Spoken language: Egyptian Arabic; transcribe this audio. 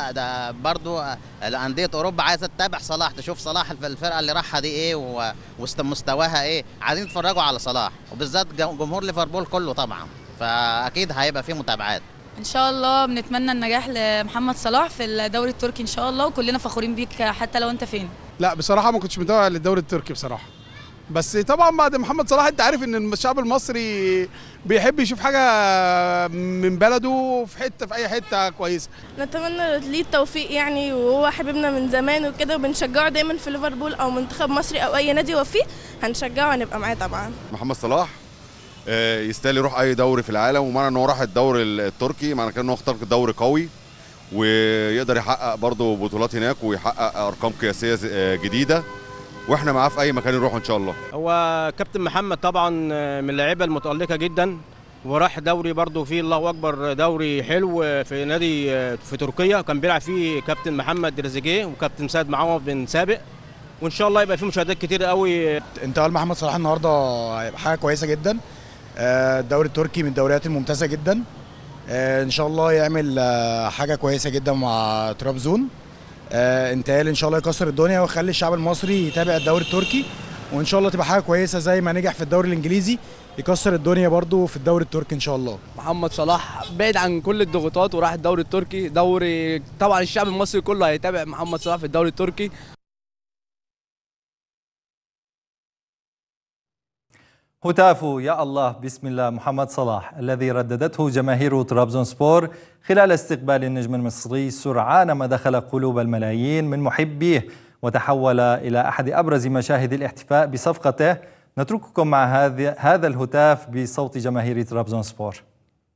لا ده برضو الانديه اوروبا عايزه تتابع صلاح تشوف صلاح الف- الفرقه اللي راحها دي ايه و- وست- مستواها ايه عايزين يتفرجوا على صلاح وبالذات جو- جمهور ليفربول كله طبعا فاكيد هيبقى فيه متابعات ان شاء الله بنتمنى النجاح لمحمد صلاح في الدوري التركي ان شاء الله وكلنا فخورين بيك حتى لو انت فين لا بصراحه ما كنتش متابع للدوري التركي بصراحه بس طبعا بعد محمد صلاح انت عارف ان الشعب المصري بيحب يشوف حاجه من بلده في حته في اي حته كويسه نتمنى ليه التوفيق يعني وهو حبيبنا من زمان وكده وبنشجعه دايما في ليفربول او منتخب مصري او اي نادي هو فيه هنشجعه وهنبقى معاه طبعا محمد صلاح آه، يستاهل يروح اي دوري في العالم ومعنى ان هو راح الدوري التركي معنى كده ان هو اختار دوري قوي ويقدر يحقق برضه بطولات هناك ويحقق ارقام قياسيه آه، جديده واحنا معاه في اي مكان يروح ان شاء الله هو كابتن محمد طبعا من اللعيبه المتالقه جدا وراح دوري برضه فيه الله اكبر دوري حلو في نادي في تركيا كان بيلعب فيه كابتن محمد رزيجيه وكابتن سيد معوض بن سابق وان شاء الله يبقى فيه مشاهدات كتير قوي انتقال محمد صلاح النهارده هيبقى حاجه كويسه جدا آه، الدوري التركي من الدوريات الممتازه جدا آه، ان شاء الله يعمل آه، حاجه كويسه جدا مع ترابزون آه، انتقال ان شاء الله يكسر الدنيا ويخلي الشعب المصري يتابع الدوري التركي وان شاء الله تبقى حاجه كويسه زي ما نجح في الدوري الانجليزي يكسر الدنيا برضو في الدوري التركي ان شاء الله محمد صلاح بعيد عن كل الضغوطات وراح الدوري التركي دوري طبعا الشعب المصري كله هيتابع محمد صلاح في الدوري التركي هتاف يا الله بسم الله محمد صلاح الذي رددته جماهير طرابزون سبور خلال استقبال النجم المصري سرعان ما دخل قلوب الملايين من محبيه وتحول إلى أحد أبرز مشاهد الاحتفاء بصفقته نترككم مع هذا هذا الهتاف بصوت جماهير طرابزون سبور